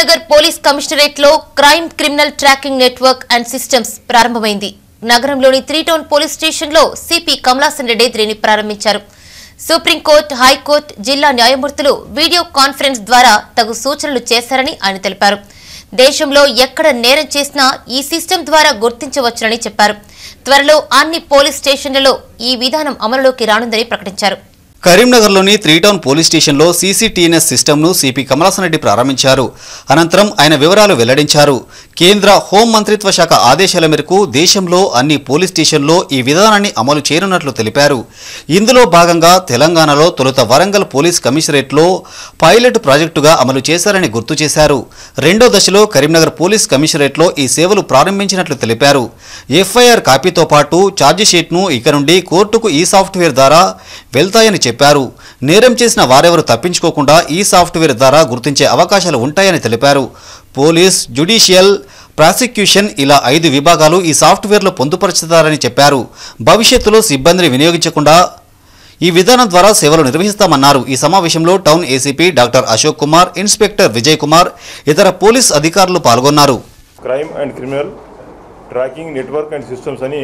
Karimnagar police commissionerate లో crime criminal tracking network and systems ప్రారంభమైంది నగరంలోని త్రీ టౌన్ పోలీస్ స్టేషన్ లో సిపి కమలాసన్ రెడ్డి దీనిని ప్రారంభించారు సుప్రీంకోర్టు హైకోర్టు జిల్లా న్యాయమూర్తులు వీడియో కాన్ఫరెన్స్ ద్వారా తగు సూచనలు చేశారని ఆయన తెలిపారు దేశంలో ఎక్కడ నేరం చేసినా ఈ సిస్టమ్ ద్వారా గుర్తించవచ్చునని చెప్పారు త్వరలో అన్ని పోలీస్ స్టేషన్లలో ఈ విధానం అమలులోకి రానుందని ప్రకటించారు కరీంనగర్లోని త్రీ టౌన్ పోలీస్ స్టేషన్లో సీసీటీఎన్ఎస్ సిస్టమ్ను సిపి కమలాసన్ రెడ్డి ప్రారంభించారు అనంతరం ఆయన వివరాలు వెల్లడించారు కేంద్ర హోం మంత్రిత్వ శాఖ ఆదేశాల మేరకు దేశంలో అన్ని పోలీస్ స్టేషన్లో ఈ విధానాన్ని అమలు చేయనున్నట్లు తెలిపారు ఇందులో భాగంగా తెలంగాణలో తొలుత వరంగల్ పోలీస్ కమిషనరేట్లో పైలట్ ప్రాజెక్టుగా అమలు చేశారని గుర్తు చేశారు రెండో దశలో కరీంనగర్ పోలీస్ కమిషనరేట్లో ఈ సేవలు ప్రారంభించినట్లు తెలిపారు ఎఫ్ఐఆర్ కాపీతో పాటు ఛార్జిషీట్ను ఇక నుండి కోర్టుకు ఈ సాఫ్ట్వేర్ ద్వారా వెళ్తాయని చెప్పారు నేరం చేసిన వారెవరు తప్పించుకోకుండా ఈ సాఫ్ట్వేర్ ద్వారా గుర్తించే అవకాశాలు ఉంటాయని తెలిపారు పోలీస్ జ్యుడిషియల్ ప్రాసిక్యూషన్ ఇలా ఐదు విభాగాలు ఈ సాఫ్ట్వేర్లో పొందుపరుచుతారని చెప్పారు భవిష్యత్తులో సిబ్బందిని వినియోగించకుండా ఈ విధానం ద్వారా సేవలు నిర్వహిస్తామన్నారు ఈ సమావేశంలో town ACP doctor Ashok Kumar inspector Vijay Kumar ఇతర పోలీస్ అధికారులు పాల్గొన్నారు crime and criminal tracking network and systems అని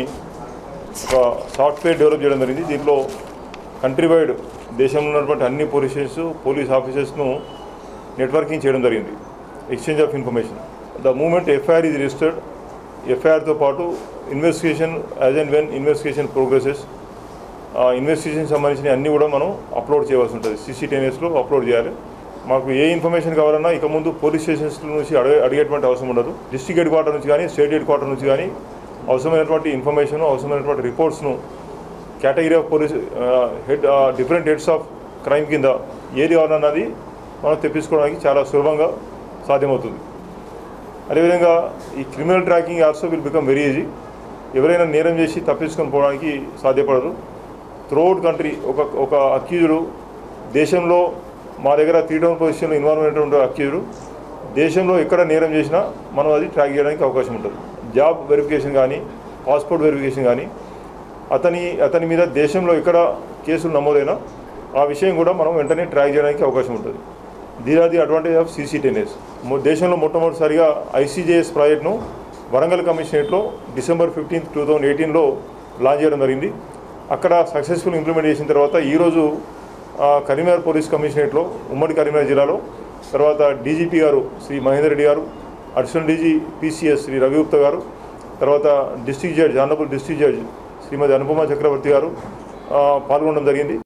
ఒక సాఫ్ట్వేర్ డెవలప్ చేయడం జరిగింది దీంట్లో కంట్రీ వైడ్ దేశంలో ఉన్నటువంటి అన్ని పోలీస్ స్టేషన్స్ పోలీస్ ఆఫీసర్స్ను నెట్వర్కింగ్ చేయడం జరిగింది exchange of information the moment FIR is registered ఎఫ్ఐఆర్తో పాటు investigation as and when investigation progresses investigation సంబంధించిన అన్నీ కూడా మనం అప్లోడ్ చేయవలసి ఉంటుంది సీసీటీఎన్ఎస్లో అప్లోడ్ చేయాలి మాకు ఏ ఇన్ఫర్మేషన్ కావాలన్నా ఇక ముందు పోలీస్ స్టేషన్స్ నుంచి అడిగే అడిగేటువంటి అవసరం ఉండదు డిస్ట్రిక్ట్ హెడ్ క్వార్టర్ నుంచి కానీ స్టేట్ హెడ్ క్వార్టర్ నుంచి కానీ అవసరమైనటువంటి ఇన్ఫర్మేషన్ అవసరమైనటువంటి రిపోర్ట్స్ను category of police head different heads of crime కింద ఏది కావాలన్నది మనం తెప్పించుకోవడానికి చాలా సులభంగా సాధ్యమవుతుంది అదేవిధంగా ఈ criminal tracking also will become very easy ఎవరైనా నేరం చేసి తప్పించుకొని పోవడానికి సాధ్యపడదు త్రూఅవుట్ కంట్రీ ఒక ఒక అక్యూజుడు దేశంలో మా దగ్గర త్రీ టౌన్ పొజిషన్లో ఇన్వాల్వ్ అయినటువంటి అక్యూజుడు దేశంలో ఎక్కడ నేరం చేసినా మనం అది ట్రాక్ చేయడానికి అవకాశం ఉంటుంది జాబ్ వెరిఫికేషన్ కానీ పాస్పోర్ట్ వెరిఫికేషన్ కానీ అతని అతని మీద దేశంలో ఎక్కడ కేసులు నమోదైనా ఆ విషయం కూడా మనం వెంటనే ట్రాక్ చేయడానికి అవకాశం ఉంటుంది దీని ది అడ్వాంటేజ్ ఆఫ్ సీసీటీఎన్ఎస్ దేశంలో మొట్టమొదటిసారిగా ఐసీజేఎస్ ప్రాజెక్ట్ను వరంగల్ కమిషనరేట్లో డిసెంబర్ ఫిఫ్టీన్త్ టూ థౌజండ్ ఎయిటీన్లో లాంచ్ చేయడం జరిగింది అక్కడ సక్సెస్ఫుల్ ఇంప్లిమెంట్ చేసిన తర్వాత ఈరోజు ఆ, కరీంనగర్ పోలీస్ కమిషనరేట్లో ఉమ్మడి కరీంనగర్ జిల్లాలో తర్వాత డీజీపీ గారు Shri Mahender Reddy garu additional DG PCS Shri Ravi Gupta garu తర్వాత district judge honourable district judge Shrimati Anupama Chakravarthy garu ఆ, పాల్గొనడం జరిగింది